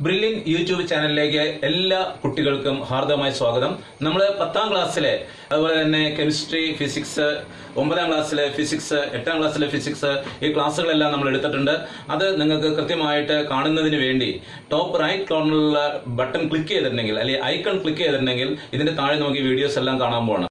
Brilliant YouTube ചാനലിലേക്ക് എല്ലാ കുട്ടികൾക്കും ഹാർദമായ സ്വാഗതം നമ്മൾ പത്താം ക്ലാസ്സിലെ അതുപോലെ തന്നെ കെമിസ്ട്രി ഫിസിക്സ് ഒമ്പതാം ക്ലാസ്സിലെ ഫിസിക്സ് എട്ടാം ക്ലാസ്സിലെ ഫിസിക്സ് ഈ ക്ലാസ്സുകളെല്ലാം നമ്മൾ എടുത്തിട്ടുണ്ട് അത് നിങ്ങൾക്ക് കൃത്യമായിട്ട് കാണുന്നതിന് വേണ്ടി ടോപ്പ് റൈറ്റ് കോർണറിലുള്ള ബട്ടൺ ക്ലിക്ക് ചെയ്തിട്ടുണ്ടെങ്കിൽ അല്ലെങ്കിൽ ഐക്കൺ ക്ലിക്ക് ചെയ്തിട്ടുണ്ടെങ്കിൽ ഇതിന്റെ താഴെ നമുക്ക് ഈ വീഡിയോസ് എല്ലാം കാണാൻ പോകണം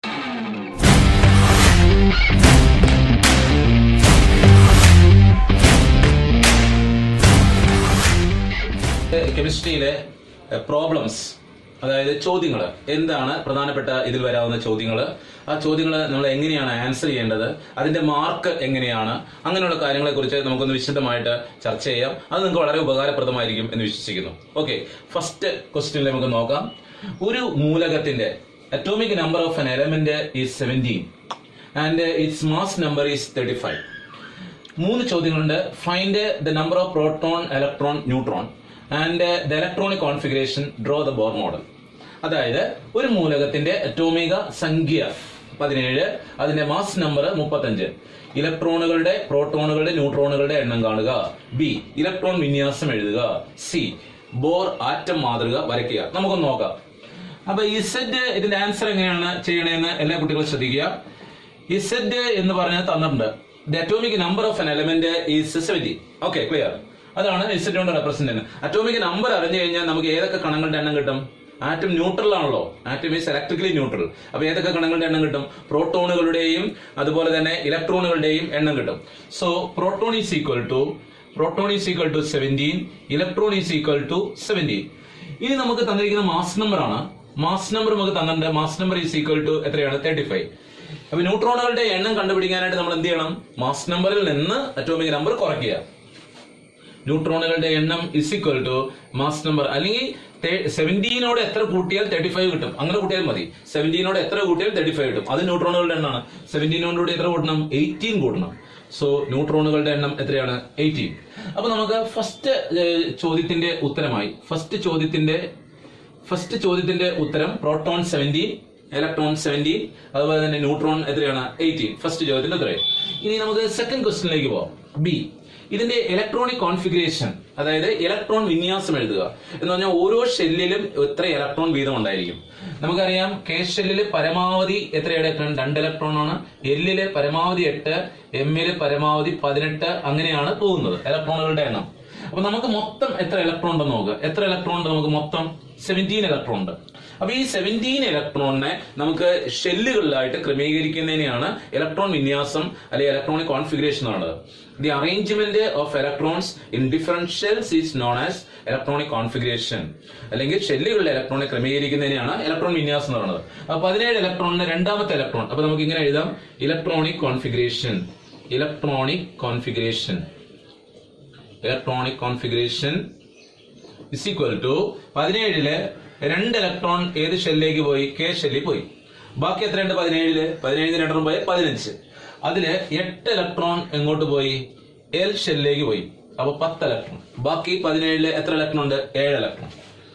കെമിസ്ട്രിയിലെ പ്രോബ്ലംസ് അതായത് ചോദ്യങ്ങൾ എന്താണ് പ്രധാനപ്പെട്ട ഇതിൽ വരാവുന്ന ചോദ്യങ്ങൾ ആ ചോദ്യങ്ങൾ നമ്മൾ എങ്ങനെയാണ് ആൻസർ ചെയ്യേണ്ടത് അതിന്റെ മാർക്ക് എങ്ങനെയാണ് അങ്ങനെയുള്ള കാര്യങ്ങളെ കുറിച്ച് നമുക്കൊന്ന് വിശദമായിട്ട് ചർച്ച ചെയ്യാം അത് നിങ്ങൾക്ക് വളരെ ഉപകാരപ്രദമായിരിക്കും എന്ന് വിശ്വസിക്കുന്നു ഓക്കെ ഫസ്റ്റ് ക്വസ്റ്റ്യനിൽ നമുക്ക് നോക്കാം ഒരു മൂലകത്തിന്റെ atomic number of an element is seventeen and its mass number is thirty five മൂന്ന് ചോദ്യങ്ങളുണ്ട് find the number of proton electron neutron and the electronic configuration draw the Bohr model അതായത് ഒരു മൂലകത്തിന്റെ അറ്റോമിക സംഖ്യ പതിനേഴ് അതിന്റെ മാസ് നമ്പർ മുപ്പത്തഞ്ച് ഇലക്ട്രോണുകളുടെ പ്രോട്ടോണുകളുടെ ന്യൂട്രോണുകളുടെ എണ്ണം കാണുക ബി ഇലക്ട്രോൺ വിന്യാസം എഴുതുക സി ബോർ ആറ്റം മാതൃക വരയ്ക്കുക നമുക്കൊന്ന് നോക്കാം അപ്പൊ ഇസെഡ് ഇതിന്റെ ആൻസർ എങ്ങനെയാണ് ചെയ്യണേന്ന് എല്ലാ കുട്ടികളും ശ്രദ്ധിക്കുക ഇസെഡ് എന്ന് പറഞ്ഞാൽ തന്നിട്ടുണ്ട് the atomic number of an element is seventy okay clear അതാണ് ഇസെഡ് കൊണ്ട് റെപ്രസെന്റ് ചെയ്യുന്നത് അറ്റോമിക് നമ്പർ അറിഞ്ഞു കഴിഞ്ഞാൽ നമുക്ക് ഏതൊക്കെ കണങ്ങളുടെ എണ്ണം കിട്ടും ആറ്റം ന്യൂട്രൽ ആണല്ലോ ആറ്റം ഈസ് ഇലക്ട്രിക്കലി ന്യൂട്രൽ അപ്പൊ ഏതൊക്കെ കണങ്ങളുടെ എണ്ണം കിട്ടും പ്രോട്ടോണുകളുടെയും അതുപോലെ തന്നെ ഇലക്ട്രോണുകളുടെയും എണ്ണം കിട്ടും so proton is equal to proton is equal to seventeen electron is equal to seventeen ഇനി നമുക്ക് തന്നിരിക്കുന്ന മാസ് നമ്പർ ആണ് മാസ് നമ്പർ നമുക്ക് തന്നിട്ടുണ്ട് mass number is equal to എത്രയാണ് തേർട്ടി ഫൈവ് അപ്പൊ ന്യൂട്രോണുകളുടെ എണ്ണം കണ്ടുപിടിക്കാനായിട്ട് നമ്മൾ എന്ത് ചെയ്യണം മാസ് നമ്പറിൽ നിന്ന് അറ്റോമിക് നമ്പർ കുറയ്ക്കുക ന്യൂട്രോണുകളുടെ എണ്ണം is equal to mass number അല്ലെങ്കിൽ സെവൻറ്റീനോട് എത്ര കൂട്ടിയാൽ തേർട്ടി ഫൈവ് കിട്ടും അങ്ങനെ കൂട്ടിയാൽ മതി സെവൻറ്റീനോട് എത്ര കൂട്ടിയാൽ തേർട്ടി ഫൈവ് കിട്ടും അത് ന്യൂട്രോണുകളുടെ എണ്ണമാണ് സെവൻറ്റീനോട് എത്ര കൂട്ടണം എയ്റ്റീൻ കൂട്ടണം സോ ന്യൂട്രോണുകളുടെ എണ്ണം എത്രയാണ് എയ്റ്റീൻ അപ്പൊ നമുക്ക് ഫസ്റ്റ് ചോദ്യത്തിന്റെ ഉത്തരമായി ഫസ്റ്റ് ചോദ്യത്തിന്റെ ഫസ്റ്റ് ചോദ്യത്തിന്റെ ഉത്തരം പ്രോട്ടോൺ സെവൻറ്റീൻ ഇലക്ട്രോൺ സെവൻറ്റീൻ അതുപോലെ തന്നെ ന്യൂട്രോൺ എത്രയാണ് എയ്റ്റീൻ ഫസ്റ്റ് ചോദ്യത്തിന്റെ ഉത്തരം ഇനി നമുക്ക് സെക്കൻഡ് ക്വസ്റ്റിനിലേക്ക് പോവാം ബി ഇതിന്റെ ഇലക്ട്രോണിക് കോൺഫിഗറേഷൻ അതായത് ഇലക്ട്രോൺ വിന്യാസം എഴുതുക എന്ന് പറഞ്ഞാൽ ഓരോ ഷെല്ലിലും എത്ര ഇലക്ട്രോൺ വീതം ഉണ്ടായിരിക്കും നമുക്കറിയാം കെ ഷെല്ലില് പരമാവധി എത്ര ഇലക്ട്രോൺ രണ്ട് ഇലക്ട്രോൺ ആണ് എല്ലില് പരമാവധി എട്ട് എമ്മില് പരമാവധി പതിനെട്ട് അങ്ങനെയാണ് പോകുന്നത് ഇലക്ട്രോണുകളുടെ എണ്ണം അപ്പൊ നമുക്ക് മൊത്തം എത്ര ഇലക്ട്രോൺ ഉണ്ടെന്ന് നോക്കുക എത്ര ഇലക്ട്രോൺ ഉണ്ട് നമുക്ക് മൊത്തം സെവൻറ്റീൻ ഇലക്ട്രോൺ ഉണ്ട് അപ്പൊ ഈ സെവൻറ്റീൻ ഇലക്ട്രോണിനെ നമുക്ക് ഷെല്ലുകളിലായിട്ട് ക്രമീകരിക്കുന്നതിനെയാണ് ഇലക്ട്രോൺ വിന്യാസം അല്ലെങ്കിൽ ഇലക്ട്രോണിക് കോൺഫിഗറേഷൻ ആണ് the arrangement of electrons in different shells is known as electronic configuration അല്ലെങ്കിൽ ഷെല്ലുകളിലെ ഇലക്ട്രോണെ ക്രമീകരിക്കുന്നതിനെയാണ് ഇലക്ട്രോൺ വിന്യാസം എന്ന് പറയുന്നത് അപ്പൊ പതിനേഴ് ഇലക്ട്രോണിന്റെ രണ്ടാമത്തെ ഇലക്ട്രോൺ അപ്പൊ നമുക്ക് ഇങ്ങനെ എഴുതാം electronic configuration electronic configuration electronic configuration is equal to പതിനേഴില് രണ്ട് ഇലക്ട്രോൺ ഏത് ഷെല്ലിലേക്ക് പോയി കെ ഷെല്ലിൽ പോയി ബാക്കി എത്രയുണ്ട് പതിനേഴില് പതിനേഴിന് രണ്ടെണ്ണം പോയി പതിനഞ്ച് അതില് എട്ട് ഇലക്ട്രോൺ എങ്ങോട്ട് പോയി എൽ ഷെല്ലിലേക്ക് പോയി അപ്പൊ പത്ത് ഇലക്ട്രോൺ ബാക്കി പതിനേഴില് എത്ര ഇലക്ട്രോൺ ഉണ്ട് ഏഴ് ഇലക്ട്രോൺ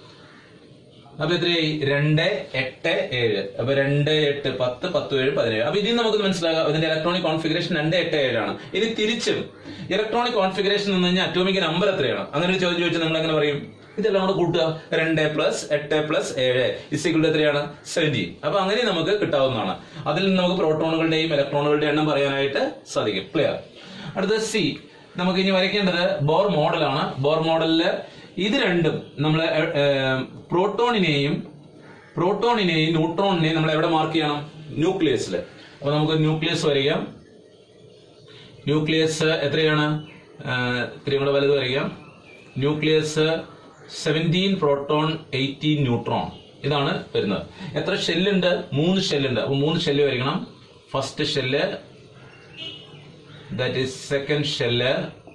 അപ്പൊ എത്രയായി രണ്ട് എട്ട് ഏഴ് അപ്പൊ രണ്ട് എട്ട് പത്ത് പത്ത് ഏഴ് പതിനേഴ് അപ്പൊ ഇതിൽ നമുക്ക് മനസ്സിലാകാം ഇതിന്റെ ഇലക്ട്രോണിക് കോൺഫിഗറേഷൻ രണ്ട് എട്ട് ഏഴാണ് ഇനി തിരിച്ചും ഇലക്ട്രോണിക് കോൺഫിഗറേഷൻ എന്ന് കഴിഞ്ഞാൽ അറ്റോമിക് നമ്പർ എത്രയാണ് അങ്ങനെ ഒരു ചോദ്യം ചോദിച്ചാൽ നിങ്ങൾ എങ്ങനെ പറയും ഇതെല്ലാം കൂടെ കൂട്ടുക രണ്ട് പ്ലസ് എട്ട് പ്ലസ് ഏഴ് ഇസിക്വൾ എത്രയാണ് സെവൻറ്റീൻ അപ്പൊ അങ്ങനെ നമുക്ക് കിട്ടാവുന്നതാണ് അതിൽ നിന്ന് നമുക്ക് പ്രോട്ടോണുകളുടെയും ഇലക്ട്രോണുകളുടെയും എണ്ണം പറയാനായിട്ട് സാധിക്കും ക്ലിയർ അടുത്തത് സി നമുക്ക് ഇനി വരയ്ക്കേണ്ടത് ബോർ മോഡലാണ് ബോർ മോഡലില് ഇത് രണ്ടും നമ്മൾ പ്രോട്ടോണിനെയും പ്രോട്ടോണിനെയും ന്യൂട്രോണിനെയും നമ്മൾ എവിടെ മാർക്ക് ചെയ്യണം ന്യൂക്ലിയസിൽ അപ്പൊ നമുക്ക് ന്യൂക്ലിയസ് വരയ്ക്കാം ന്യൂക്ലിയസ് എത്രയാണ് ഇത്രയും കൂടെ വലുത് വരയ്ക്കാം nucleus seventeen proton eighteen neutron ഇതാണ് വരുന്നത് എത്ര ഷെല്ലുണ്ട് മൂന്ന് ഷെല്ലുണ്ട് അപ്പൊ മൂന്ന് ഷെല്ല് വരയ്ക്കണം first shell that is second shell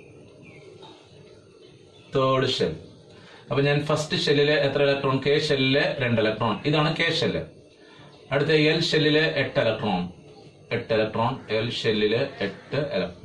third shell അപ്പൊ ഞാൻ ഫസ്റ്റ് ഷെല്ലില് എത്ര ഇലക്ട്രോൺ കെ ഷെല്ലില് രണ്ട് ഇലക്ട്രോൺ ഇതാണ് കെ ഷെല്ല് അടുത്ത എൽ ഷെല്ലില് എട്ട് ഇലക്ട്രോൺ എട്ട് ഇലക്ട്രോൺ എൽ ഷെല്ലില് എട്ട് ഇലക്ട്രോൺ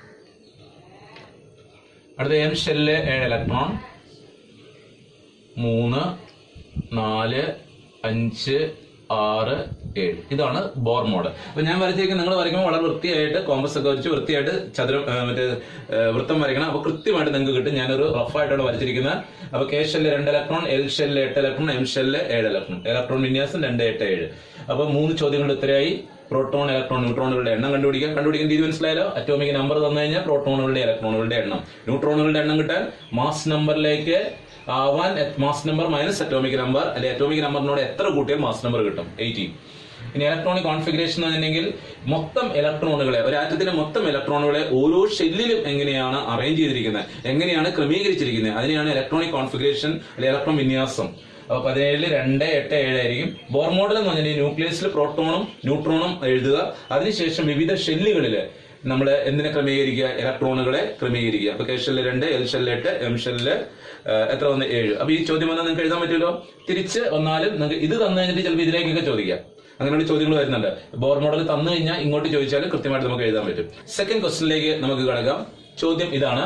അടുത്ത എം ഷെല്ലില് ഏഴ് ഇലക്ട്രോൺ മൂന്ന് നാല് അഞ്ച് ആറ് ഏഴ് ഇതാണ് ബോർ മോഡ് അപ്പൊ ഞാൻ വരച്ചേക്ക് നിങ്ങൾ വരയ്ക്കുമ്പോൾ വളരെ വൃത്തിയായിട്ട് കോമ്പസ് ഒക്കെ വെച്ച് വൃത്തിയായിട്ട് ചതുരം ആ, മറ്റേ ആ, വൃത്തം വരയ്ക്കണം അപ്പൊ കൃത്യമായിട്ട് നിങ്ങൾക്ക് കിട്ടും ഞാനൊരു റഫായിട്ടാണ് വരച്ചിരിക്കുന്നത് അപ്പൊ കെ ഷെല്ല് രണ്ട് ഇലക്ട്രോൺ എൽ ഷെല്ല് എട്ട് ഇലക്ട്രോൺ എം ഷെല്ല് ഏഴ് ഇലക്ട്രോൺ ഇലക്ട്രോൺ വിന്യാസം രണ്ട് എട്ട് ഏഴ് അപ്പൊ മൂന്ന് ചോദ്യങ്ങളുടെ ഉത്തരമായി പ്രോട്ടോൺ ഇലക്ട്രോൺ ന്യൂട്രോണുകളുടെ എണ്ണം കണ്ടുപിടിക്കാം കണ്ടുപിടിക്കാൻ രീതി മനസ്സിലായല്ലോ അറ്റോമിക് നമ്പർ തന്നു കഴിഞ്ഞാൽ പ്രോട്ടോണുകളുടെ ഇലക്ട്രോണുകളുടെ എണ്ണം ന്യൂട്രോണുകളുടെ എണ്ണം കിട്ടാൻ മാസ് നമ്പറിലേക്ക് ആവാൻ mass number minus atomic number അല്ലെ അറ്റോമിക് നമ്പറിനോട് എത്ര കൂട്ടിയാൽ മാസ് നമ്പർ കിട്ടും എയ്റ്റീൻ ഇനി ഇലക്ട്രോണിക് കോൺഫിഗറേഷൻ എന്നുണ്ടെങ്കിൽ മൊത്തം ഇലക്ട്രോണുകളെ ഒരു ആറ്റത്തിന്റെ മൊത്തം ഇലക്ട്രോണുകളെ ഓരോ ഷെല്ലിലും എങ്ങനെയാണ് അറേഞ്ച് ചെയ്തിരിക്കുന്നത് എങ്ങനെയാണ് ക്രമീകരിച്ചിരിക്കുന്നത് അതിനെയാണ് ഇലക്ട്രോണിക് കോൺഫിഗറേഷൻ അല്ലെ ഇലക്ട്രോൺ വിന്യാസം അപ്പൊ പതിനേഴില് രണ്ട് എട്ട് ഏഴ് ആയിരിക്കും ബോർ മോഡൽ എന്ന് പറഞ്ഞാൽ ന്യൂക്ലിയസിൽ പ്രോട്ടോണും ന്യൂട്രോണും എഴുതുക അതിനുശേഷം വിവിധ ഷെല്ലുകളിൽ നമ്മൾ എന്തിനെ ക്രമീകരിക്കുക ഇലക്ട്രോണുകളെ ക്രമീകരിക്കുക അപ്പൊ കെ ഷെല്ല് രണ്ട് എൽ ഷെല്ല് എട്ട് എം ഷെല്ല് എത്ര വന്ന് ഏഴ് അപ്പൊ ഈ ചോദ്യം വന്നാൽ നിങ്ങൾക്ക് എഴുതാൻ പറ്റുമല്ലോ തിരിച്ച് വന്നാലും നിങ്ങൾക്ക് ഇത് തന്നു കഴിഞ്ഞിട്ട് ചിലപ്പോൾ ഇതിലേക്കൊക്കെ ചോദിക്കാം അങ്ങനെയുള്ള ചോദ്യങ്ങൾ വരുന്നുണ്ട് ബോർ മോഡൽ തന്നു കഴിഞ്ഞാൽ ഇങ്ങോട്ട് ചോദിച്ചാലും കൃത്യമായിട്ട് നമുക്ക് എഴുതാൻ പറ്റും സെക്കൻഡ് ക്വസ്റ്റിനിലേക്ക് നമുക്ക് കിടക്കാം ചോദ്യം ഇതാണ്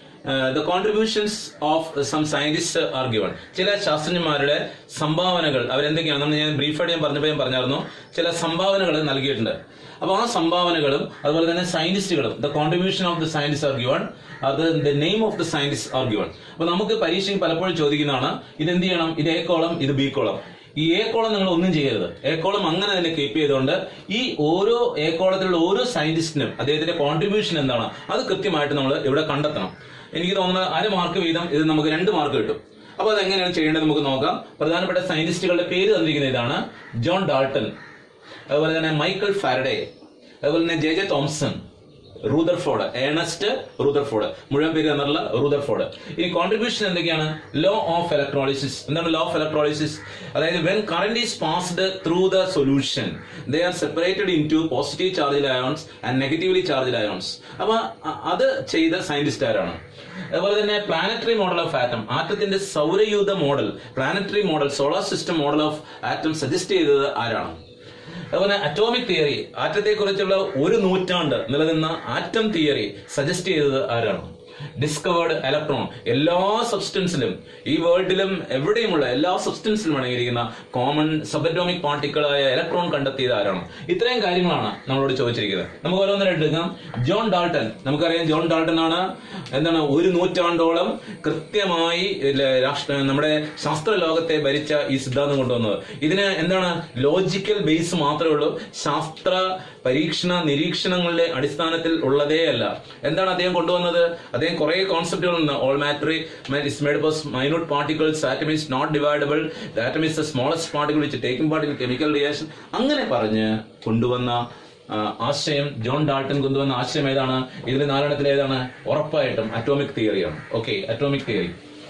the contributions of some scientist are given ചില ശാസ്ത്രജ്ഞന്മാരുടെ സംഭാവനകൾ അവരെന്തൊക്കെയാണ് നമ്മൾ ഞാൻ ബ്രീഫായിട്ട് ഞാൻ പറഞ്ഞപ്പോൾ ഞാൻ പറഞ്ഞായിരുന്നു ചില സംഭാവനകൾ നൽകിയിട്ടുണ്ട് അപ്പോൾ ആ സംഭാവനകളും അതുപോലെ തന്നെ സയന്റിസ്റ്റുകളും the contribution of the scientist are given അത് the name of the scientist are given അപ്പൊ നമുക്ക് പരീക്ഷയിൽ പലപ്പോഴും ചോദിക്കുന്നതാണ് ഇത് എന്ത് ചെയ്യണം ഇത് എ കോളം ഇത് ബി കോളം ഈ എ കോളം നിങ്ങൾ ഒന്നും ചെയ്യരുത് എ കോളം അങ്ങനെ തന്നെ കീപ്പ് ചെയ്തുകൊണ്ട് ഈ ഓരോ എ കോളത്തിലുള്ള ഓരോ സയന്റിസ്റ്റിനും അദ്ദേഹത്തിന്റെ കോൺട്രിബ്യൂഷൻ എന്താണ് അത് കൃത്യമായിട്ട് നമ്മൾ ഇവിടെ കണ്ടെത്തണം എനിക്ക് തോന്നുന്നത് അര മാർക്ക് വീതം ഇത് നമുക്ക് രണ്ട് മാർക്ക് കിട്ടും അപ്പൊ അത് എങ്ങനെയാണ് ചെയ്യേണ്ടത് നമുക്ക് നോക്കാം പ്രധാനപ്പെട്ട സയന്റിസ്റ്റുകളുടെ പേര് തന്നിരിക്കുന്നത് ഇതാണ് ജോൺ ഡാൾട്ടൺ അതുപോലെ തന്നെ മൈക്കിൾ ഫാരഡേ അതുപോലെ തന്നെ J J Thomson Rutherford Ernest Rutherford മുഴുവൻ പേര് എന്നുള്ള റൂദർഫോർഡ് ഇനി കോൺട്രിബ്യൂഷൻ എന്തൊക്കെയാണ് ലോ ഓഫ് ഇലക്ട്രോളിസിസ് എന്താണ് ലോ ഓഫ് ഇലക്ട്രോളിസിസ് അതായത് when current is passed through the solution they are separated into positive charge ions and negatively charge ions അപ്പൊ അ- അത് ചെയ്ത സയന്റിസ്റ്റ് ആരാണ് അതുപോലെ തന്നെ പ്ലാനറ്ററി മോഡൽ ഓഫ് ആറ്റം ആറ്റത്തിന്റെ സൗരയൂഥ model planetary model solar system model of atom suggest ചെയ്തത് ആരാണ് അതുപോലെ അറ്റോമിക് തിയറി ആറ്റത്തെ കുറിച്ചുള്ള ഒരു നൂറ്റാണ്ട് നിലനിന്ന ആറ്റം തിയറി സജസ്റ്റ് ചെയ്തത് ആരാണ് ഡിസ്കവേർഡ് ഇലക്ട്രോൺ എല്ലാ സബ്സ്റ്റൻസിലും ഈ വേൾഡിലും എവിടെയുമുള്ള എല്ലാ സബ്സ്റ്റൻസിലും അടങ്ങിയിരിക്കുന്ന കോമൺ സബറ്റോമിക് പാർട്ടിക്കിളായ ഇലക്ട്രോൺ കണ്ടെത്തിയത് ആരാണ് ഇത്രയും കാര്യങ്ങളാണ് നമ്മളോട് ചോദിച്ചിരിക്കുന്നത് നമുക്ക് ഓരോന്നിനും എടുക്കാം ജോൺ ഡാൾട്ടൺ നമുക്കറിയാം ജോൺ ഡാൾട്ടൺ ആണ് എന്താണ് ഒരു നൂറ്റാണ്ടോളം കൃത്യമായി ഇല്ല, രാഷ്ട്ര നമ്മുടെ ശാസ്ത്ര ലോകത്തെ ഭരിച്ച ഈ സിദ്ധാന്തം കൊണ്ടുവന്നത് ഇതിന് എന്താണ് ലോജിക്കൽ ബേസ് മാത്രമേ ഉള്ളൂ ശാസ്ത്ര പരീക്ഷണ നിരീക്ഷണങ്ങളുടെ അടിസ്ഥാനത്തിൽ ഉള്ളതേ അല്ല എന്താണ് അദ്ദേഹം കൊണ്ടുവന്നത് അദ്ദേഹം കുറെ കോൺസെപ്റ്റുകൾ ഉണ്ട് all matter is made of minute particles atom is not divisible atom is the smallest particle which taking part in chemical reaction അങ്ങനെ പറഞ്ഞ് കൊണ്ടുവന്ന ആ, ആശയം ജോൺ ഡാൾട്ടൺ കൊണ്ടുവന്ന ആശയം ഏതാണ് ഇതിൽ നാലെണ്ണത്തിൽ ഏതാണ് ഉറപ്പായിട്ടും അറ്റോമിക് തിയറിയാണ് ഓക്കെ അറ്റോമിക് തിയറി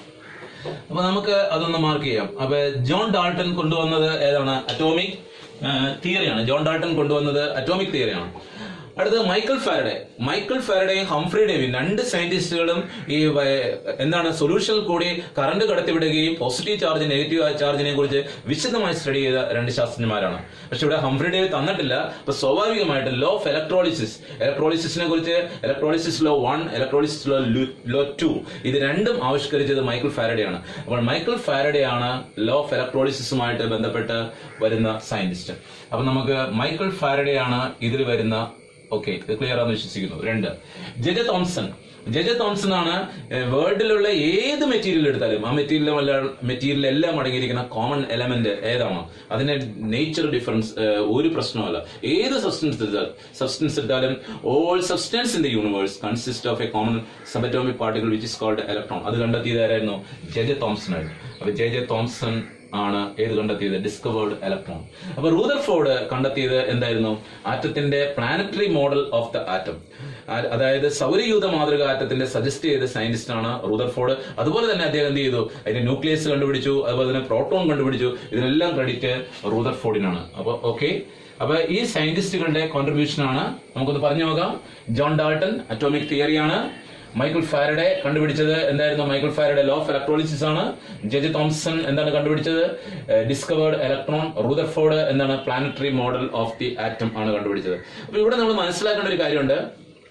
അപ്പൊ നമുക്ക് അതൊന്ന് മാർക്ക് ചെയ്യാം അപ്പൊ ജോൺ ഡാൾട്ടൺ കൊണ്ടുവന്നത് ഏതാണ് അറ്റോമിക് തിയറിയാണ് ജോൺ ഡാൾട്ടൺ കൊണ്ടുവന്നത് അറ്റോമിക് തിയറിയാണ് അടുത്തത് മൈക്കിൾ ഫാരഡേ മൈക്കിൾ ഫാരഡേയും ഹംഫ്രി ഡേവിയും രണ്ട് സയന്റിസ്റ്റുകളും ഈ വ- എന്താണ് സൊല്യൂഷനിൽ കൂടി കറണ്ട് കടത്തിവിടുകയും പോസിറ്റീവ് ചാർജ് നെഗറ്റീവ് ചാർജിനെ കുറിച്ച് വിശദമായി സ്റ്റഡി ചെയ്ത രണ്ട് ശാസ്ത്രജ്ഞന്മാരാണ് പക്ഷെ ഇവിടെ ഹംഫ്രി ഡേവ് തന്നിട്ടില്ല അപ്പൊ സ്വാഭാവികമായിട്ട് ലോ ഓഫ് ഇലക്ട്രോളിസിസ് ഇലക്ട്രോളിസിസിനെ കുറിച്ച് electrolysis law one electrolysis law law two ഇത് രണ്ടും ആവിഷ്കരിച്ചത് മൈക്കിൾ ഫാരഡേ ആണ് അപ്പോൾ മൈക്കിൾ ഫാരഡേ ആണ് ലോ ഓഫ് ഇലക്ട്രോളിസിസുമായിട്ട് ബന്ധപ്പെട്ട് വരുന്ന സയന്റിസ്റ്റ് അപ്പൊ നമുക്ക് മൈക്കിൾ ഫാരഡേ ആണ് ഇതിൽ വരുന്ന ഓക്കെ ഇത് ക്ലിയർ ആണെന്ന് വിശ്വസിക്കുന്നു രണ്ട് ജെജ തോംസൺ ജെജ തോംസൺ ആണ് വേൾഡിലുള്ള ഏത് മെറ്റീരിയൽ എടുത്താലും ആ മെറ്റീരിയലും മെറ്റീരിയൽ എല്ലാം അടങ്ങിയിരിക്കുന്ന കോമൺ എലമെന്റ് ഏതാണ് അതിന്റെ നേച്ചർ ഡിഫറൻസ് ഒരു പ്രശ്നമല്ല ഏത് സബ്സ്റ്റൻസ് എടുത്താലും സബ്സ്റ്റൻസ് എടുത്താലും all substance in the universe consist of a common subatomic particle which is called electron അത് കണ്ടെത്തിയത് ആരായിരുന്നു ജെ ജെ തോംസൺ ആയിരുന്നു അപ്പൊ ജെ ജെ തോംസൺ ആണ് ഏത് കണ്ടെത്തിയത് ഡിസ്കവേർഡ് ഇലക്ട്രോൺ അപ്പൊ റൂദർഫോർഡ് കണ്ടെത്തിയത് എന്തായിരുന്നു ആറ്റത്തിന്റെ planetary model of the atom അതായത് സൗരയൂഥ മാതൃക ആറ്റത്തിന്റെ സജസ്റ്റ് ചെയ്ത സയന്റിസ്റ്റ് ആണ് റൂദർഫോർഡ് അതുപോലെ തന്നെ അദ്ദേഹം എന്ത് ചെയ്തു അതിന്റെ ന്യൂക്ലിയസ് കണ്ടുപിടിച്ചു അതുപോലെ തന്നെ പ്രോട്ടോൺ കണ്ടുപിടിച്ചു ഇതിനെല്ലാം ക്രെഡിറ്റ് റൂദർഫോർഡിനാണ് അപ്പൊ ഓക്കെ അപ്പൊ ഈ സയന്റിസ്റ്റുകളുടെ കോൺട്രിബ്യൂഷൻ ആണ് നമുക്കൊന്ന് പറഞ്ഞു നോക്കാം ജോൺ ഡാൾട്ടൺ അറ്റോമിക് തിയറിയാണ് മൈക്കിൾ ഫാരഡെ കണ്ടുപിടിച്ചത് എന്തായിരുന്നു Michael Faraday law of electrolysis ആണ് ജെജ് തോംസൺ എന്താണ് കണ്ടുപിടിച്ചത് ഡിസ്കവേർഡ് ഇലക്ട്രോൺ റൂദർഫോർഡ് എന്താണ് planetary model of the atom ആണ് കണ്ടുപിടിച്ചത് അപ്പൊ ഇവിടെ നമ്മൾ മനസ്സിലാക്കേണ്ട ഒരു കാര്യമുണ്ട്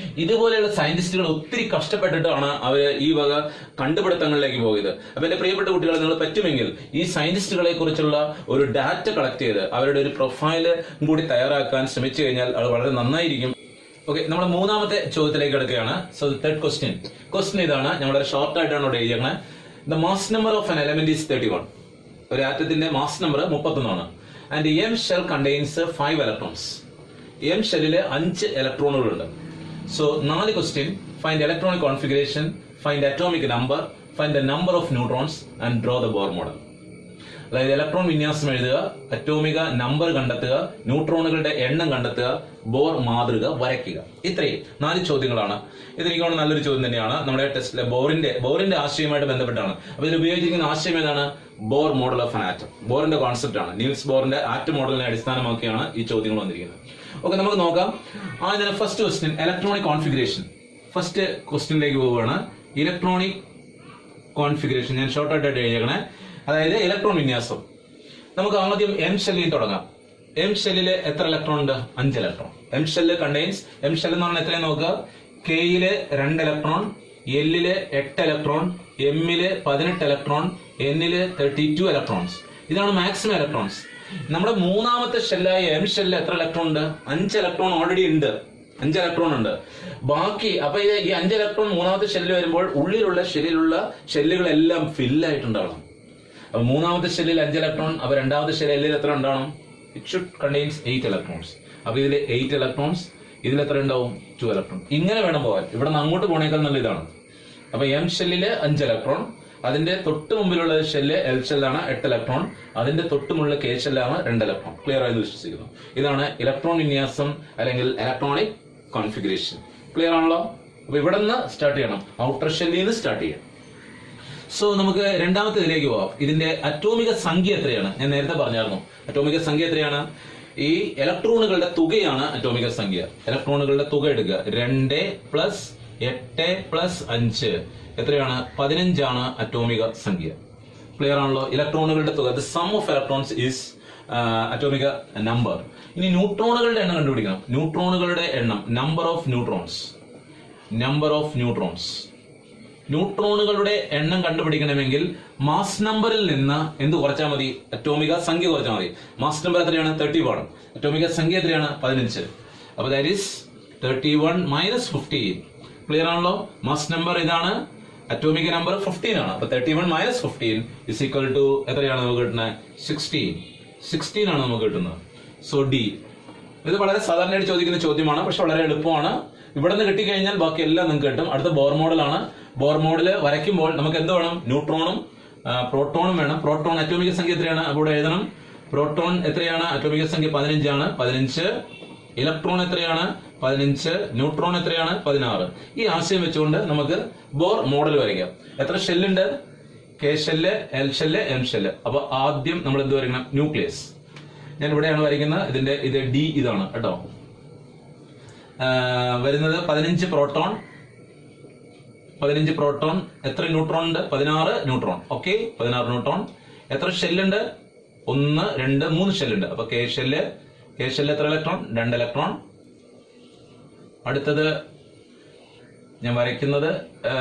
ഇതുപോലെയുള്ള സയന്റിസ്റ്റുകൾ ഒത്തിരി കഷ്ടപ്പെട്ടിട്ടാണ് അവര് ഈ വക കണ്ടുപിടുത്തങ്ങളിലേക്ക് പോയത് അപ്പൊ എന്റെ പ്രിയപ്പെട്ട കുട്ടികളെ നിങ്ങൾ പറ്റുമെങ്കിൽ ഈ സയന്റിസ്റ്റുകളെ കുറിച്ചുള്ള ഒരു ഡാറ്റ കളക്ട് ചെയ്ത് അവരുടെ ഒരു പ്രൊഫൈല് കൂടി തയ്യാറാക്കാൻ ശ്രമിച്ചു കഴിഞ്ഞാൽ അത് വളരെ നന്നായിരിക്കും ഓക്കെ നമ്മൾ മൂന്നാമത്തെ ചോദ്യത്തിലേക്ക് എടുക്കുകയാണ് സോ തേർഡ് ക്വസ്റ്റ്യൻ ക്വസ്റ്റ്യൻ ഇതാണ് ഞങ്ങളുടെ ഷോർട്ട് ആയിട്ടാണ് ഇവിടെ എഴുതിയത് the mass number of an element is thirty one ഒരു ആറ്റത്തിന്റെ മാസ് നമ്പർ മുപ്പത്തൊന്നാണ് and M shell contains five electrons M ഷെല്ലില് അഞ്ച് ഇലക്ട്രോണുകളുണ്ട് സോ നാല് question find electronic configuration find atomic number find the number of neutrons and draw the Bohr model അതായത് ഇലക്ട്രോൺ വിന്യാസം എഴുതുക അറ്റോമിക നമ്പർ കണ്ടെത്തുക ന്യൂട്രോണുകളുടെ എണ്ണം കണ്ടെത്തുക ബോർ മാതൃക വരയ്ക്കുക ഇത്രയും നാല് ചോദ്യങ്ങളാണ് ഇത് എനിക്ക് തോന്നുന്നു നല്ലൊരു ചോദ്യം തന്നെയാണ് നമ്മുടെ ടെസ്റ്റിലെ ബോറിന്റെ ബോറിന്റെ ആശയമായിട്ട് ബന്ധപ്പെട്ടാണ് അപ്പൊ ഇതിൽ ഉപയോഗിച്ചിരിക്കുന്ന ആശയം ഏതാണ് Bohr model of an atom ബോറിന്റെ കോൺസെപ്റ്റ് ആണ് നീൽസ് ബോറിന്റെ ആറ്റം മോഡലിനെ അടിസ്ഥാനമാക്കിയാണ് ഈ ചോദ്യങ്ങൾ വന്നിരിക്കുന്നത് ഓക്കെ നമുക്ക് നോക്കാം ആദ്യം first question electronic configuration first ക്വസ്റ്റ്യനിലേക്ക് പോവുകയാണ് ഇലക്ട്രോണിക് കോൺഫിഗറേഷൻ ഞാൻ ഷോർട്ട് ആയിട്ട് എഴുതിയേക്കണേ അതായത് ഇലക്ട്രോൺ വിന്യാസം നമുക്ക് ആദ്യം എം ഷെല്ലിൽ തുടങ്ങാം എം ഷെല്ലില് എത്ര ഇലക്ട്രോൺ ഉണ്ട് അഞ്ച് electron M shell contains M shell എന്ന് പറഞ്ഞാൽ എത്രയും നോക്കുക കെയില് രണ്ട് ഇലക്ട്രോൺ എല്ലില് എട്ട് ഇലക്ട്രോൺ എമ്മില് പതിനെട്ട് ഇലക്ട്രോൺ എന്നില് തേർട്ടി ടു ഇലക്ട്രോൺസ് ഇതാണ് മാക്സിമം ഇലക്ട്രോൺസ് നമ്മുടെ മൂന്നാമത്തെ ഷെല്ലായ എം ഷെല്ലിൽ എത്ര ഇലക്ട്രോൺ ഉണ്ട് അഞ്ച് ഇലക്ട്രോൺ ഓൾറെഡി ഉണ്ട് അഞ്ച് ഇലക്ട്രോൺ ഉണ്ട് ബാക്കി അപ്പൊ ഇത് ഈ അഞ്ച് ഇലക്ട്രോൺ മൂന്നാമത്തെ ഷെല്ലിൽ വരുമ്പോൾ ഉള്ളിലുള്ള ഷെല്ലിലുള്ള ഷെല്ലുകളെല്ലാം ഫില്ലായിട്ടുണ്ടാവണം അപ്പൊ മൂന്നാമത്തെ ഷെല്ലിൽ അഞ്ച് ഇലക്ട്രോൺ അപ്പൊ രണ്ടാമത്തെ ഷെല്ലിൽ എത്ര ഉണ്ടാവണം it should contains eight electrons അപ്പൊ ഇതിൽ എയ്റ്റ് ഇലക്ട്രോൺസ് ഇതിൽ എത്ര ഉണ്ടാവും ടു ഇലക്ട്രോൺ ഇങ്ങനെ വേണം പോകാൻ ഇവിടെ നിന്ന് അങ്ങോട്ട് പോണേക്കാൾ നല്ല ഇതാണ് അപ്പൊ എം ഷെല്ലില് അഞ്ച് ഇലക്ട്രോൺ അതിന്റെ തൊട്ട് മുമ്പിലുള്ള ഷെല്ല് എൽ ഷെല്ലാണ് എട്ട് ഇലക്ട്രോൺ അതിന്റെ തൊട്ടുമുള്ള കെ ഷെല്ലാണ് രണ്ട് ഇലക്ട്രോൺ ക്ലിയർ ആയെന്ന് വിശ്വസിക്കുന്നു ഇതാണ് ഇലക്ട്രോൺ വിന്യാസം അല്ലെങ്കിൽ ഇലക്ട്രോണിക് കോൺഫിഗറേഷൻ ക്ലിയർ ആണല്ലോ അപ്പൊ ഇവിടെ നിന്ന് സ്റ്റാർട്ട് ചെയ്യണം ഔട്ടർ ഷെല്ലിൽ നിന്ന് സ്റ്റാർട്ട് ചെയ്യാം സോ നമുക്ക് രണ്ടാമത്തെ ഇതിലേക്ക് പോവാം ഇതിന്റെ അറ്റോമിക സംഖ്യ എത്രയാണ് ഞാൻ നേരത്തെ പറഞ്ഞായിരുന്നു അറ്റോമിക സംഖ്യ എത്രയാണ് ഈ ഇലക്ട്രോണുകളുടെ തുകയാണ് അറ്റോമിക സംഖ്യ ഇലക്ട്രോണുകളുടെ തുക എടുക്കുക രണ്ട് പ്ലസ് എട്ട് പ്ലസ് അഞ്ച് എത്രയാണ് പതിനഞ്ചാണ് അറ്റോമിക സംഖ്യ ക്ലിയർ ആണല്ലോ ഇലക്ട്രോണുകളുടെ തുക the sum of electrons is atomic number ഇനി ന്യൂട്രോണുകളുടെ എണ്ണം കണ്ടുപിടിക്കണം ന്യൂട്രോണുകളുടെ എണ്ണം number of neutrons number of neutrons ന്യൂട്രോണുകളുടെ എണ്ണം കണ്ടുപിടിക്കണമെങ്കിൽ മാസ് നമ്പറിൽ നിന്ന് എന്ത് കുറച്ചാൽ മതി അറ്റോമിക സംഖ്യ കുറച്ചാൽ മതി മാസ് നമ്പർ എത്രയാണ് തേർട്ടി വൺ അറ്റോമിക സംഖ്യ എത്രയാണ് പതിനഞ്ച് അപ്പൊ that is thirty one minus fifteen clear ആണല്ലോ മാസ് നമ്പർ ഇതാണ് അറ്റോമിക നമ്പർ ഫിഫ്റ്റീൻ ആണ് അപ്പൊ thirty one minus fifteen is equal to എത്രയാണ് നമുക്ക് കിട്ടുന്നത് സിക്സ്റ്റീൻ സിക്സ്റ്റീൻ ആണ് നമുക്ക് കിട്ടുന്നത് സോ ഡി ഇത് വളരെ സാധാരണയായിട്ട് ചോദിക്കുന്ന ചോദ്യമാണ് പക്ഷെ വളരെ എളുപ്പമാണ് ഇവിടെ നിന്ന് കിട്ടിക്കഴിഞ്ഞാൽ ബാക്കി എല്ലാം നിങ്ങൾക്ക് കിട്ടും അടുത്ത ബോർ മോഡലാണ് ബോർ മോഡൽ വരയ്ക്കുമ്പോൾ നമുക്ക് എന്ത് വേണം ന്യൂട്രോണും ആ, പ്രോട്ടോണും വേണം പ്രോട്ടോൺ അറ്റോമിക സംഖ്യ എത്രയാണ് അവിടെ എഴുതണം പ്രോട്ടോൺ എത്രയാണ് അറ്റോമിക സംഖ്യ പതിനഞ്ചാണ് പതിനഞ്ച് ഇലക്ട്രോൺ എത്രയാണ് പതിനഞ്ച് ന്യൂട്രോൺ എത്രയാണ് പതിനാറ് ഈ ആശയം വെച്ചുകൊണ്ട് നമുക്ക് ബോർ മോഡൽ വരയ്ക്കാം എത്ര ഷെല്ലുണ്ട് K shell L shell M shell അപ്പൊ ആദ്യം നമ്മൾ എന്ത് വരയ്ക്കണം ന്യൂക്ലിയസ് ഞാൻ ഇവിടെയാണ് വരയ്ക്കുന്നത് ഇതിന്റെ ഇത് ഡി ഇതാണ് കേട്ടോ ആ, വരുന്നത് പതിനഞ്ച് പ്രോട്ടോൺ പതിനഞ്ച് പ്രോട്ടോൺ എത്ര ന്യൂട്രോൺ ഉണ്ട് പതിനാറ് ന്യൂട്രോൺ ഓക്കെ പതിനാറ് ന്യൂട്രോൺ എത്ര ഷെല്ലുണ്ട് ഒന്ന് രണ്ട് മൂന്ന് ഷെല്ലുണ്ട് അപ്പൊ കെ ഷെല്ല് കെ ഷെല്ല് എത്ര ഇലക്ട്രോൺ രണ്ട് ഇലക്ട്രോൺ അടുത്തത് ഞാൻ വരയ്ക്കുന്നത് ആ,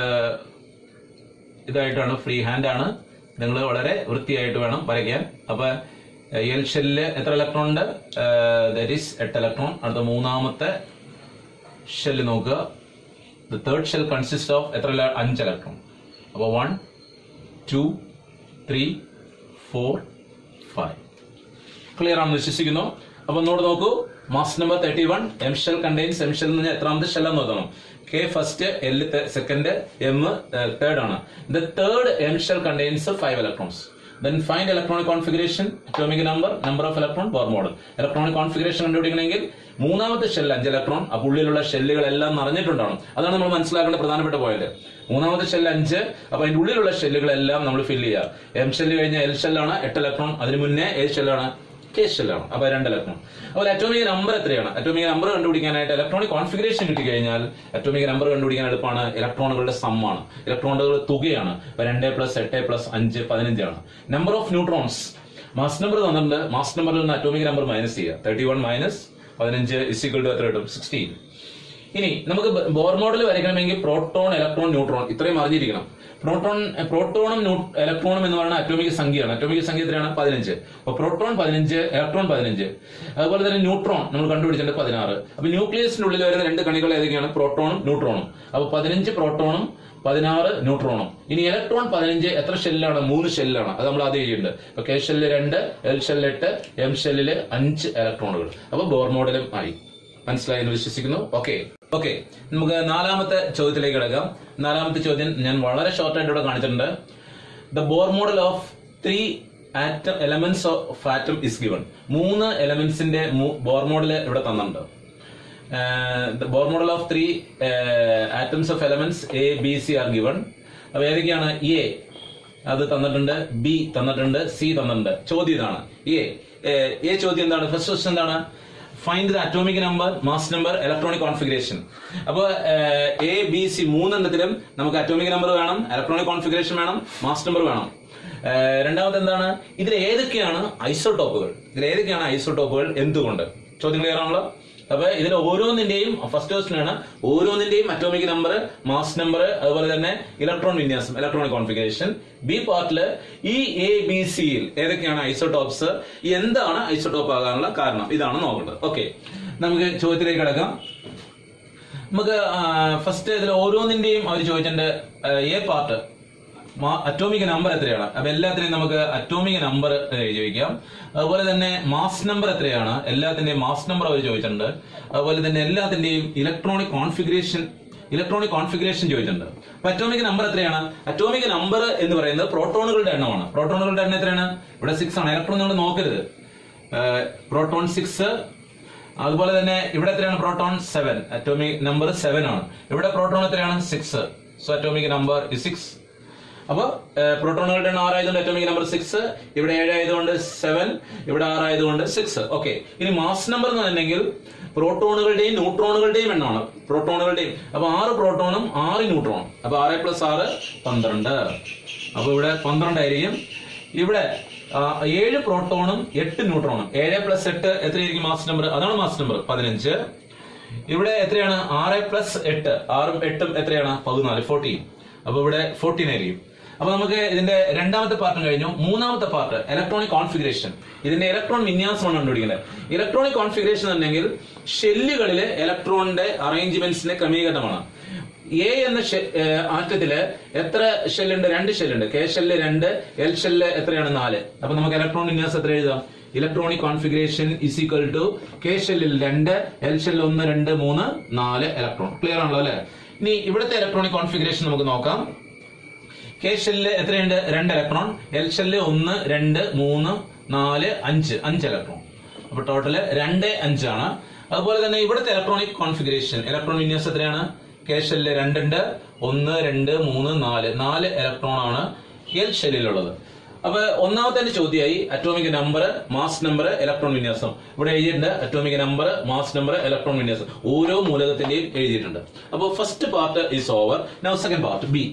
ഇതായിട്ടാണ് ഫ്രീ ഹാൻഡ് ആണ് നിങ്ങൾ വളരെ വൃത്തിയായിട്ട് വേണം വരയ്ക്കാൻ അപ്പൊ എൽ ഷെല്ലില് എത്ര ഇലക്ട്രോൺ ഉണ്ട് ദറ്റ് ഈസ് എട്ട് ഇലക്ട്രോൺ അടുത്ത മൂന്നാമത്തെ ഷെല്ല് നോക്കുക the third shell consist of എത്ര ഇല- അഞ്ച് ഇലക്ട്രോൺ അപ്പോൾ one two three four five clear ആണെന്ന് വിശ്വസിക്കുന്നു അപ്പൊ ഒന്നുകൂടെ നോക്കൂ mass number thirty one M shell contains M shell എന്ന് എത്രാമത്തെ ഷെല്ലാന്ന് നോക്കണം K first L second M third ആണ് the third M shell contains five electrons then find electronic configuration atomic number number of electron Bohr model electronic configuration കണ്ടുപിടിക്കണമെങ്കിൽ മൂന്നാമത്തെ shell അഞ്ച് electron ആ ഉള്ളിലുള്ള ഷെല്ലുകളെല്ലാം നിറഞ്ഞിട്ടുണ്ടാവണം അതാണ് നമ്മൾ മനസ്സിലാക്കേണ്ട പ്രധാനപ്പെട്ട പോയിന്റ് മൂന്നാമത്തെ ഷെൽ അഞ്ച് അപ്പൊ അതിന്റെ ഉള്ളിലുള്ള ഷെല്ലുകളെല്ലാം നമ്മൾ ഫില്ല് ചെയ്യുക എം ഷെല്ല് കഴിഞ്ഞാൽ എൽ ഷെല്ലാണ് എട്ട് ഇലക്ട്രോൺ അതിന് മുന്നേ ഏത് ഷെല്ലാണ് കെ ഷെല്ലാണ് അപ്പൊ രണ്ട് ഇലക്ട്രോൺ അപ്പോൾ അറ്റോമിക നമ്പർ എത്രയാണ് അറ്റോമിക നമ്പർ കണ്ടുപിടിക്കാനായിട്ട് ഇലക്ട്രോണിക് കോൺഫിഗറേഷൻ കിട്ടിക്കഴിഞ്ഞാൽ അറ്റോമിക നമ്പർ കണ്ടുപിടിക്കാൻ എളുപ്പമാണ് ഇലക്ട്രോണുകളുടെ സമ്മാണ് ഇലക്ട്രോണുകളുടെ തുകയാണ് ഇപ്പൊ രണ്ട് പ്ലസ് എട്ട് പ്ലസ് അഞ്ച് പതിനഞ്ചാണ് number of neutrons mass number തന്നിട്ടുണ്ട് മാസ് നമ്പറിൽ നിന്ന് അറ്റോമിക് നമ്പർ മൈനസ് ചെയ്യുക തേർട്ടി വൺ മൈനസ് പതിനഞ്ച് ഇസിക്വൽ ടു എത്ര കിട്ടും സിക്സ്റ്റീൻ ഇനി നമുക്ക് ബോർ മോഡൽ വരയ്ക്കണമെങ്കിൽ പ്രോട്ടോൺ ഇലക്ട്രോൺ ന്യൂട്രോൺ ഇത്രയും അറിഞ്ഞിരിക്കണം പ്രോട്ടോൺ പ്രോട്ടോണും ഇലക്ട്രോണും എന്ന് പറയുന്ന അറ്റോമിക് സംഖ്യയാണ് അറ്റോമിക് സംഖ്യ എത്രയാണ് പതിനഞ്ച് അപ്പൊ പ്രോട്ടോൺ പതിനഞ്ച് ഇലക്ട്രോൺ പതിനഞ്ച് അതുപോലെ തന്നെ ന്യൂട്രോൺ നമ്മൾ കണ്ടുപിടിച്ചിട്ടുണ്ട് പതിനാറ് അപ്പൊ ന്യൂക്ലിയസിനുള്ളിൽ വരുന്ന രണ്ട് കണികൾ ഏതൊക്കെയാണ് പ്രോട്ടോണും ന്യൂട്രോണും അപ്പൊ പതിനഞ്ച് പ്രോട്ടോണും പതിനാറ് ന്യൂട്രോണും ഇനി ഇലക്ട്രോൺ പതിനഞ്ച് എത്ര ഷെല്ലാണ് മൂന്ന് ഷെല്ലാണ് അത് നമ്മൾ ആദ്യം എഴുതിയിട്ടുണ്ട് ഇപ്പൊ കെ ഷെല്ല് രണ്ട് എൽ ഷെല്ല് എട്ട് എം ഷെല്ലില് അഞ്ച് ഇലക്ട്രോണുകൾ അപ്പൊ ബോർ മോഡലും ആയി മനസ്സിലായി എന്ന് വിശ്വസിക്കുന്നു ഓക്കെ ഓക്കെ നമുക്ക് നാലാമത്തെ ചോദ്യത്തിലേക്ക് കിടക്കാം നാലാമത്തെ ചോദ്യം ഞാൻ വളരെ ഷോർട്ട് ആയിട്ട് ഇവിടെ കാണിച്ചിട്ടുണ്ട് the Bohr model of three atom elements of atom is given മൂന്ന് എലമെന്റ്സിന്റെ ബോർ മോഡൽ ഇവിടെ തന്നിട്ടുണ്ട് the Bohr model of three atoms of elements A B C are given അപ്പൊ ഏതൊക്കെയാണ് എ അത് തന്നിട്ടുണ്ട് ബി തന്നിട്ടുണ്ട് സി തന്നിട്ടുണ്ട് ചോദ്യം ഇതാണ് എ എ ചോദ്യം എന്താണ് ഫസ്റ്റ് ക്വസ്റ്റൻ എന്താണ് find the atomic number mass number electronic configuration അപ്പോൾ എ ബി സി മൂന്നെണ്ണത്തിലും നമുക്ക് അറ്റോമിക് നമ്പർ വേണം ഇലക്ട്രോണിക് കോൺഫിഗറേഷൻ വേണം മാസ് നമ്പർ വേണം ഏഹ് രണ്ടാമത് എന്താണ് ഇതിൽ ഏതൊക്കെയാണ് ഐസോടോപ്പുകൾ ഇതിൽ ഏതൊക്കെയാണ് ഐസോടോപ്പുകൾ എന്തുകൊണ്ട് ചോദ്യം ക്ലിയർ ആണല്ലോ അപ്പൊ ഇതിൽ ഓരോന്നിന്റെയും ഫസ്റ്റ് ക്വസ്റ്റൻ ആണ് ഓരോന്നിന്റെയും അറ്റോമിക് നമ്പർ മാസ് നമ്പർ അതുപോലെ തന്നെ ഇലക്ട്രോൺ വിന്യാസം ഇലക്ട്രോണിക് കോൺഫിഗറേഷൻ ബി പാർട്ടില് ഈ എ ബി സിയിൽ ഏതൊക്കെയാണ് ഐസോടോപ്സ് എന്താണ് ഐസോടോപ്പ് ആകാനുള്ള കാരണം ഇതാണ് നോക്കേണ്ടത് ഓക്കെ നമുക്ക് ചോദ്യത്തിലേക്ക് കിടക്കാം നമുക്ക് ഫസ്റ്റ് ഇതിൽ ഓരോന്നിന്റെയും അവർ ചോദിച്ചിട്ടുണ്ട് എ പാർട്ട് അറ്റോമിക് നമ്പർ എത്രയാണ് അപ്പൊ എല്ലാത്തിനെയും നമുക്ക് അറ്റോമിക് നമ്പർ ചോദിക്കാം അതുപോലെ തന്നെ മാസ് നമ്പർ എത്രയാണ് എല്ലാത്തിന്റെയും മാസ് നമ്പർ അവർ ചോദിച്ചിട്ടുണ്ട് അതുപോലെ തന്നെ എല്ലാത്തിന്റെയും ഇലക്ട്രോണിക് കോൺഫിഗറേഷൻ ഇലക്ട്രോണിക് കോൺഫിഗറേഷൻ ചോദിച്ചിട്ടുണ്ട് അപ്പൊ അറ്റോമിക് നമ്പർ എത്രയാണ് അറ്റോമിക് നമ്പർ എന്ന് പറയുന്നത് പ്രോട്ടോണുകളുടെ എണ്ണമാണ് പ്രോട്ടോണുകളുടെ എണ്ണം എത്രയാണ് ഇവിടെ സിക്സ് ആണ് ഇലക്ട്രോൺ നിങ്ങൾ നോക്കരുത് പ്രോട്ടോൺ സിക്സ് അതുപോലെ തന്നെ ഇവിടെ എത്രയാണ് proton seven atomic number seven ആണ് ഇവിടെ പ്രോട്ടോൺ എത്രയാണ് six so atomic number six അപ്പൊ പ്രോട്ടോണുകളുടെ എണ്ണം ആറായതുകൊണ്ട് അറ്റോമിക് നമ്പർ സിക്സ് ഇവിടെ ഏഴ് ആയതുകൊണ്ട് സെവൻ ഇവിടെ ആറായതുകൊണ്ട് സിക്സ് ഓക്കെ ഇനി മാസ് നമ്പർ എന്ന് പറഞ്ഞെങ്കിൽ പ്രോട്ടോണുകളുടെയും ന്യൂട്രോണുകളുടെയും എണ്ണമാണ് പ്രോട്ടോണുകളുടെയും അപ്പൊ ആറ് പ്രോട്ടോണും ആറ് ന്യൂട്രോണും അപ്പൊ ആറ് പ്ലസ് ആറ് പന്ത്രണ്ട് അപ്പൊ ഇവിടെ പന്ത്രണ്ടായിരിക്കും ഇവിടെ ആ, ഏഴ് പ്രോട്ടോണും എട്ട് ന്യൂട്രോണും ഏഴ് പ്ലസ് എട്ട് എത്രയായിരിക്കും മാസ് നമ്പർ അതാണ് മാസ് നമ്പർ പതിനഞ്ച് ഇവിടെ എത്രയാണ് ആറ് പ്ലസ് എട്ട് ആറും എട്ടും എത്രയാണ് പതിനാല് ഫോർട്ടീൻ അപ്പൊ ഇവിടെ ഫോർട്ടീൻ ആയിരിക്കും അപ്പൊ നമുക്ക് ഇതിന്റെ രണ്ടാമത്തെ പാർട്ട് കഴിഞ്ഞു മൂന്നാമത്തെ പാർട്ട് ഇലക്ട്രോണിക് കോൺഫിഗറേഷൻ ഇതിന്റെ ഇലക്ട്രോൺ വിന്യാസമാണ് കണ്ടുപിടിക്കുന്നത് ഇലക്ട്രോണിക് കോൺഫിഗറേഷൻ എന്നുണ്ടെങ്കിൽ ഷെല്ലുകളിലെ ഇലക്ട്രോണിന്റെ അറേഞ്ച്മെന്റ്സിന്റെ ക്രമീകരണമാണ് എ എന്ന ഷെ- ഏഹ് ആറ്റത്തില് എത്ര ഷെല്ലുണ്ട് രണ്ട് ഷെല്ലുണ്ട് കെ ഷെല്ല് രണ്ട് എൽ ഷെല്ല് എത്രയാണ് നാല് അപ്പൊ നമുക്ക് ഇലക്ട്രോൺ വിന്യാസം എത്ര എഴുതാം electronic configuration is equal to K ഷെല്ലിൽ രണ്ട് എൽ ഷെല്ലിൽ ഒന്ന് രണ്ട് മൂന്ന് നാല് ഇലക്ട്രോൺ ക്ലിയർ ആണല്ലോ അല്ലെ ഇനി ഇവിടുത്തെ ഇലക്ട്രോണിക് കോൺഫിഗറേഷൻ നമുക്ക് നോക്കാം കെ ഷെല്ലില് എത്രയുണ്ട് രണ്ട് ഇലക്ട്രോൺ എൽ ഷെല്ല് ഒന്ന് രണ്ട് മൂന്ന് നാല് അഞ്ച് അഞ്ച് ഇലക്ട്രോൺ അപ്പൊ ടോട്ടല് രണ്ട് അഞ്ചാണ് അതുപോലെ തന്നെ ഇവിടുത്തെ ഇലക്ട്രോണിക് കോൺഫിഗറേഷൻ ഇലക്ട്രോൺ വിന്യാസം എത്രയാണ് കെ ഷെല്ലില് രണ്ടുണ്ട് ഒന്ന് രണ്ട് മൂന്ന് നാല് നാല് ഇലക്ട്രോൺ ആണ് എൽ ഷെല്ലിലുള്ളത് അപ്പൊ ഒന്നാമത്തെ ചോദ്യമായി atomic number mass number electron വിന്യാസം ഇവിടെ എഴുതിയിട്ടുണ്ട് atomic number mass number electron വിന്യാസം ഓരോ മൂലകത്തിന്റെയും എഴുതിയിട്ടുണ്ട് അപ്പോൾ first part is over now second part B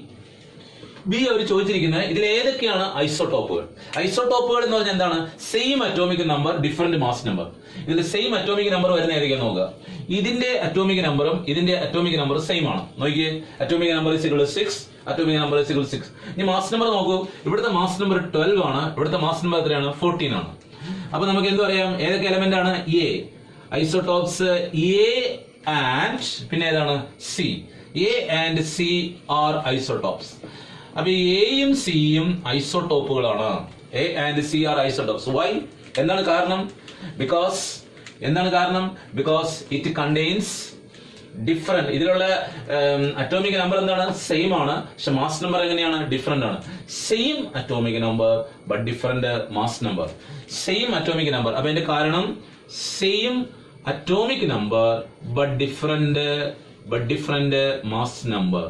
B അവർ ചോദിച്ചിരിക്കുന്നത് ഇതിൽ ഏതൊക്കെയാണ് ഐസോടോപ്പുകൾ ഐസോടോപ്പുകൾ എന്ന് പറഞ്ഞാൽ എന്താണ് same atomic number different mass number ഇതിൽ സെയിം അറ്റോമിക് നമ്പർ വരുന്ന ഏതൊക്കെയാണ് നോക്കുക ഇതിന്റെ അറ്റോമിക് നമ്പറും ഇതിന്റെ അറ്റോമിക് നമ്പറും സെയിം ആണ് നോക്കിയേ atomic number single six atomic number single six ഇനി മാസ് നമ്പർ നോക്കൂ ഇവിടുത്തെ മാസ് നമ്പർ ട്വൽവ് ആണ് ഇവിടുത്തെ മാസ് നമ്പർ എത്രയാണ് ഫോർട്ടീൻ ആണ് അപ്പൊ നമുക്ക് എന്ത് പറയാം ഏതൊക്കെ എലമെന്റ് ആണ് എ ഐസോടോപ്സ് എ ആൻഡ് പിന്നെ ഏതാണ് C A and C are isotopes അപ്പൊ എയും സിയും ഐസോടോപ്പുകളാണ് A and C are isotopes why എന്താണ് കാരണം ബിക്കോസ് എന്താണ് കാരണം ബിക്കോസ് ഇറ്റ് കണ്ടെയ്ൻസ് ഡിഫറെന്റ് ഇതിലുള്ള അറ്റോമിക് നമ്പർ എന്താണ് സെയിം ആണ് പക്ഷെ മാസ് നമ്പർ എങ്ങനെയാണ് ഡിഫറെന്റ് ആണ് same atomic number but different mass number same atomic number അപ്പൊ അതിന്റെ കാരണം same atomic number but different but different mass number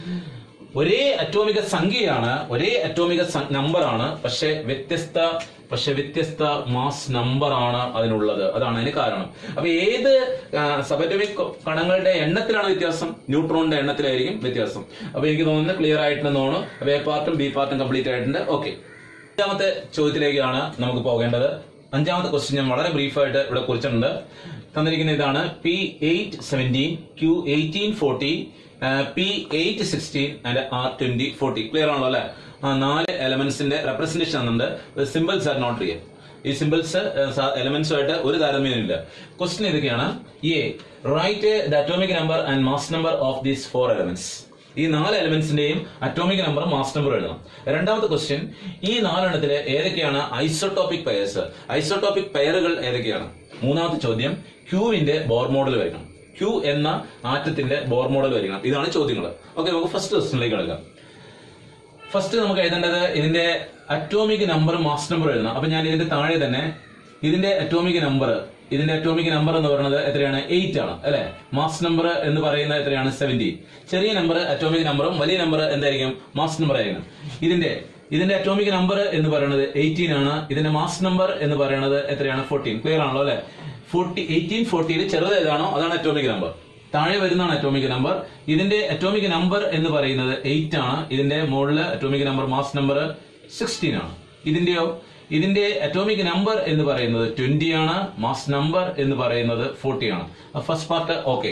ഒരേ അറ്റോമിക സംഖ്യയാണ് ഒരേ അറ്റോമിക നമ്പർ ആണ് പക്ഷെ വ്യത്യസ്ത പക്ഷെ വ്യത്യസ്ത മാസ് നമ്പർ ആണ് അതിനുള്ളത് അതാണ് അതിന് കാരണം അപ്പൊ ഏത് സബറ്റോമിക് കണങ്ങളുടെ എണ്ണത്തിലാണ് വ്യത്യാസം ന്യൂട്രോണിന്റെ എണ്ണത്തിലായിരിക്കും വ്യത്യാസം അപ്പൊ എനിക്ക് തോന്നുന്നത് ക്ലിയർ ആയിട്ടുണ്ടെന്ന് തോന്നുന്നു അപ്പൊ എ പാർട്ടും ബി പാർട്ടും കംപ്ലീറ്റ് ആയിട്ടുണ്ട് ഓക്കെ അഞ്ചാമത്തെ ചോദ്യത്തിലേക്കാണ് നമുക്ക് പോകേണ്ടത് അഞ്ചാമത്തെ ക്വസ്റ്റ്യൻ ഞാൻ വളരെ ബ്രീഫായിട്ട് ഇവിടെ കുറിച്ചിട്ടുണ്ട് തന്നിരിക്കുന്ന ഇതാണ് P eight seventeen Q eighteen forty P eight sixteen and R twenty forty clear ആണല്ലോ അല്ലെ ആ നാല് എലമെന്റ്സിന്റെ റെപ്രസെന്റേഷൻ തന്നിട്ടുണ്ട് സിമ്പിൾസ് ആർ നോട്ട് റിയൽ ഈ സിമ്പിൾസ് എലമെന്റ്സുമായിട്ട് ഒരു താരതമ്യമില്ല ക്വസ്റ്റ്യൻ ഇതൊക്കെയാണ് A write the atomic number and mass number of these four elements ഈ നാല് എലമെന്റ്സിന്റെയും അറ്റോമിക് നമ്പർ മാസ് നമ്പർ എഴുതണം രണ്ടാമത്തെ ക്വസ്റ്റ്യൻ ഈ നാലെണ്ണത്തില് ഏതൊക്കെയാണ് ഐസോട്ടോപിക് പെയർസ് ഐസോട്ടോപിക് പെയറുകൾ ഏതൊക്കെയാണ് മൂന്നാമത്തെ ചോദ്യം ക്യൂവിന്റെ ബോർ മോഡൽ വരയ്ക്കണം ക്യൂ എന്ന ആറ്റത്തിന്റെ ബോർ മോഡൽ വരയ്ക്കണം ഇതാണ് ചോദ്യങ്ങൾ ഓക്കെ നമുക്ക് ഫസ്റ്റ് ക്വസ്റ്റ്യനിലേക്ക് കിടക്കാം ഫസ്റ്റ് നമുക്ക് എഴുതേണ്ടത് ഇതിന്റെ അറ്റോമിക് നമ്പർ മാസ് നമ്പർ എഴുതണം അപ്പൊ ഞാൻ ഇതിന്റെ താഴെ തന്നെ ഇതിന്റെ അറ്റോമിക് നമ്പർ ഇതിന്റെ അറ്റോമിക് നമ്പർ എന്ന് പറയുന്നത് എത്രയാണ് എയ്റ്റ് ആണ് അല്ലെ മാസ് നമ്പർ എന്ന് പറയുന്നത് എത്രയാണ് സെവന്റീൻ ചെറിയ നമ്പർ അറ്റോമിക് നമ്പറും വലിയ നമ്പർ എന്തായിരിക്കും മാസ് നമ്പർ ആയിരിക്കും ഇതിന്റെ ഇതിന്റെ അറ്റോമിക് നമ്പർ എന്ന് പറയുന്നത് എയ്റ്റീൻ ആണ് ഇതിന്റെ മാസ് നമ്പർ എന്ന് പറയുന്നത് എത്രയാണ് ഫോർട്ടീൻ ക്ലിയർ ആണല്ലോ അല്ലെ ഫോർട്ടി എയ്റ്റീൻ ഫോർട്ടിയിൽ ചെറുത് ഏതാണോ അതാണ് അറ്റോമിക് നമ്പർ താഴെ വരുന്നതാണ് അറ്റോമിക് നമ്പർ ഇതിന്റെ അറ്റോമിക് നമ്പർ എന്ന് പറയുന്നത് എയ്റ്റ് ആണ് ഇതിന്റെ മുകളില് atomic number mass number sixteen ആണ് ഇതിന്റെയോ ഇതിന്റെ അറ്റോമിക് നമ്പർ എന്ന് പറയുന്നത് ട്വന്റി ആണ് മാസ് നമ്പർ എന്ന് പറയുന്നത് ഫോർട്ടി ആണ് first part okay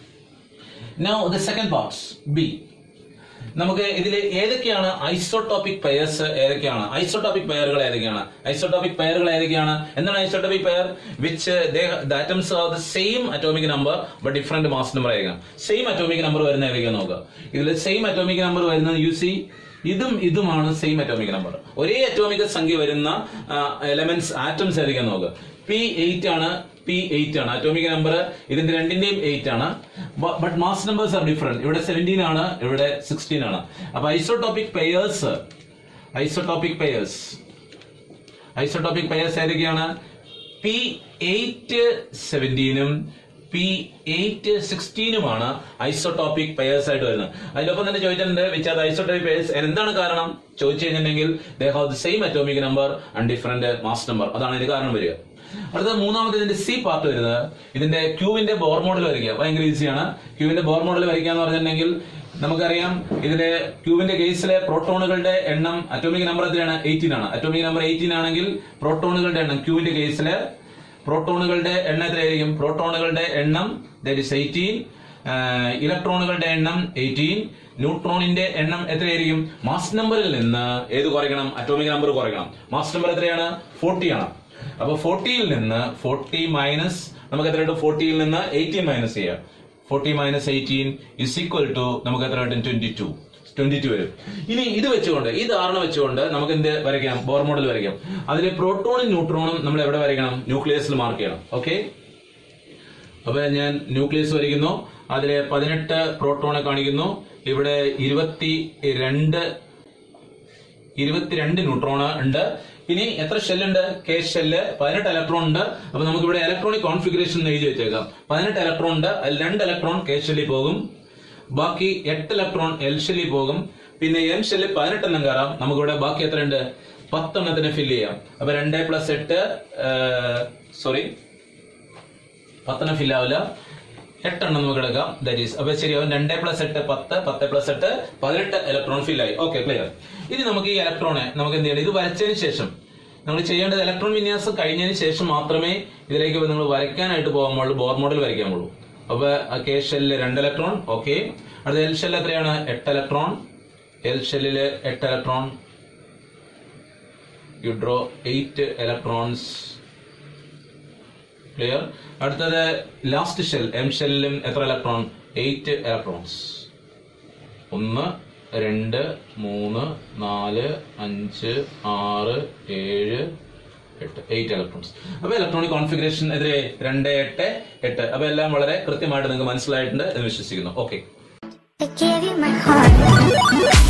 now the second part B നമുക്ക് ഇതിൽ ഏതൊക്കെയാണ് ഐസോട്ടോപിക് പെയർസ് ഏതൊക്കെയാണ് ഐസോട്ടോപിക് പെയറുകൾ ഏതൊക്കെയാണ് ഐസോട്ടോപിക് പെയറുകൾ ഏതൊക്കെയാണ് എന്താണ് isotopic pair which the atoms are the same atomic number but different mass number ആയിരിക്കണം സെയിം അറ്റോമിക് നമ്പർ വരുന്ന ഏതൊക്കെയാണ് നോക്കുക ഇതിൽ സെയിം അറ്റോമിക് നമ്പർ വരുന്നത് യു സി ഇതും ഇതുമാണ് സെയിം അറ്റോമിക് നമ്പർ ഒരേ അറ്റോമിക് സംഖ്യ വരുന്ന എലമെന്റ്സ് ആറ്റംസ് ഏതൊക്കെയാണ് നോക്കുക പി എയ്റ്റ് ആണ് പി എയ്റ്റ് ആണ് അറ്റോമിക് നമ്പർ ഇതിന്റെ രണ്ടിന്റെയും എയ്റ്റ് ആണ് but mass numbers are different ഇവിടെ സെവൻറ്റീൻ ആണ് ഇവിടെ സിക്സ്റ്റീൻ ആണ് അപ്പൊ isotopic pairs isotopic pairs isotopic pairs ഏതൊക്കെയാണ് പി എയ്റ്റ് സെവൻറ്റീനും പി എയ്റ്റ് സിക്സ്റ്റീനുമാണ് ഐസോട്ടോപിക് പെയേഴ്സ് ആയിട്ട് വരുന്നത് അതിനൊപ്പം തന്നെ ചോദിച്ചിട്ടുണ്ട് വിച്ച് ആർ ഐസോട്ടോപിക് പെയേഴ്സ് എന്താണ് കാരണം ചോദിച്ചു കഴിഞ്ഞിട്ടുണ്ടെങ്കിൽ they have the same atomic number and different mass number അതാണ് ഇതിന് കാരണം വരിക അടുത്ത മൂന്നാമത് ഇതിന്റെ സി പാർട്ട് വരുന്നത് ഇതിന്റെ ക്യൂവിന്റെ ബോർ മോഡൽ വരയ്ക്കുക ഭയങ്കര ഈസിയാണ് ക്യൂവിന്റെ ബോർ മോഡൽ വരയ്ക്കുക എന്ന് പറഞ്ഞിട്ടുണ്ടെങ്കിൽ നമുക്കറിയാം ഇതിലെ ക്യൂബിന്റെ കേസിലെ പ്രോട്ടോണുകളുടെ എണ്ണം അറ്റോമിക് നമ്പർ എത്രയാണ് എയ്റ്റീൻ ആണ് അറ്റോമിക് നമ്പർ എയ്റ്റീൻ ആണെങ്കിൽ പ്രോട്ടോണുകളുടെ എണ്ണം ക്യൂവിന്റെ കേസിലെ പ്രോട്ടോണുകളുടെ എണ്ണം എത്രയായിരിക്കും പ്രോട്ടോണുകളുടെ എണ്ണം ദാറ്റ് ഇസ് എയ്റ്റീൻ ഇലക്ട്രോണുകളുടെ എണ്ണം എയ്റ്റീൻ ന്യൂട്രോണിന്റെ എണ്ണം എത്രയായിരിക്കും മാസ് നമ്പറിൽ നിന്ന് ഏത് കുറയ്ക്കണം അറ്റോമിക് നമ്പർ കുറയ്ക്കണം മാസ് നമ്പർ എത്രയാണ് ഫോർട്ടി ആണ് അപ്പൊ ഫോർട്ടിയിൽ നിന്ന് ഫോർട്ടി മൈനസ് നമുക്ക് എത്ര കിട്ടും ഫോർട്ടിയിൽ നിന്ന് എയ്റ്റീൻ മൈനസ് ചെയ്യാം forty minus eighteen is equal to നമുക്ക് എത്ര കിട്ടും ട്വന്റി ടു ട്വന്റി ടു വരും ഇനി ഇത് വെച്ചുകൊണ്ട് ഈ ധാരണ വെച്ചുകൊണ്ട് നമുക്ക് എന്ത് വരയ്ക്കാം ബോർ മോഡൽ വരയ്ക്കാം അതിലെ പ്രോട്ടോണും ന്യൂട്രോണും നമ്മൾ എവിടെ വരയ്ക്കണം ന്യൂക്ലിയസിൽ മാർക്ക് ചെയ്യണം ഓക്കെ അപ്പൊ ഞാൻ ന്യൂക്ലിയസ് വരയ്ക്കുന്നു അതിലെ പതിനെട്ട് പ്രോട്ടോണെ കാണിക്കുന്നു ഇവിടെ ഇരുപത്തി രണ്ട് ഇരുപത്തിരണ്ട് ന്യൂട്രോൺ ഉണ്ട് ഇനി എത്ര ഷെല്ലുണ്ട് കെ ഷെല്ല് പതിനെട്ട് ഇലക്ട്രോൺ ഉണ്ട് അപ്പൊ നമുക്ക് ഇവിടെ ഇലക്ട്രോണിക് കോൺഫിഗറേഷൻ എഴുതി വെച്ചേക്കാം പതിനെട്ട് ഇലക്ട്രോൺ ഉണ്ട് അതിൽ രണ്ട് ഇലക്ട്രോൺ കെ ഷെല്ലിൽ പോകും ബാക്കി എട്ട് ഇലക്ട്രോൺ എൽ ഷെല്ലിൽ പോകും പിന്നെ എം ഷെല്ലിൽ പതിനെട്ടെണ്ണം കയറാം നമുക്കിവിടെ ബാക്കി എത്രയുണ്ട് പത്തെണ്ണത്തിന് ഫില്ല് ചെയ്യാം അപ്പൊ രണ്ട് പ്ലസ് എട്ട് സോറി പത്തെണ്ണം ഫില്ല് ആവില്ല എട്ടെണ്ണം നമുക്ക് എടുക്കാം ദാറ്റ് ഈസ് അപ്പൊ ശരിയാവും രണ്ട് പ്ലസ് എട്ട് പത്ത് പത്ത് പ്ലസ് എട്ട് പതിനെട്ട് ഇലക്ട്രോൺ ഫില്ലായി ഓക്കെ ക്ലിയർ ഇനി നമുക്ക് ഈ ഇലക്ട്രോണെ നമുക്ക് എന്ത് ചെയ്യണം ഇത് വരച്ചതിന് ശേഷം നമ്മൾ ചെയ്യേണ്ടത് ഇലക്ട്രോൺ വിന്യാസം കഴിഞ്ഞതിന് ശേഷം മാത്രമേ ഇതിലേക്ക് നിങ്ങൾ വരയ്ക്കാനായിട്ട് പോകുമ്പോൾ ബോർ മോഡൽ വരയ്ക്കാൻ പോകുള്ളൂ അപ്പൊ കെ ഷെല്ലില് രണ്ട് ഇലക്ട്രോൺ ഓക്കെ അടുത്ത എൽ ഷെല്ല് എത്രയാണ് എട്ട് ഇലക്ട്രോൺ എൽ ഷെല്ലില് എട്ട് electron you draw eight electrons clear അടുത്തത് ലാസ്റ്റ് ഷെൽ എം ഷെല്ലിലും എത്ര ഇലക്ട്രോൺ എയ്റ്റ് ഇലക്ട്രോൺസ് ഒന്ന് രണ്ട് മൂന്ന് നാല് അഞ്ച് ആറ് ഏഴ് എട്ട് എയ്റ്റ് ഇലക്ട്രോൺസ് അപ്പൊ ഇലക്ട്രോണിക് കോൺഫിഗറേഷൻ എതിരെ രണ്ട് എട്ട് എട്ട് അപ്പൊ എല്ലാം വളരെ കൃത്യമായിട്ട് നിങ്ങൾക്ക് മനസ്സിലായിട്ടുണ്ട് എന്ന് വിശ്വസിക്കുന്നു okay I gave you my heart.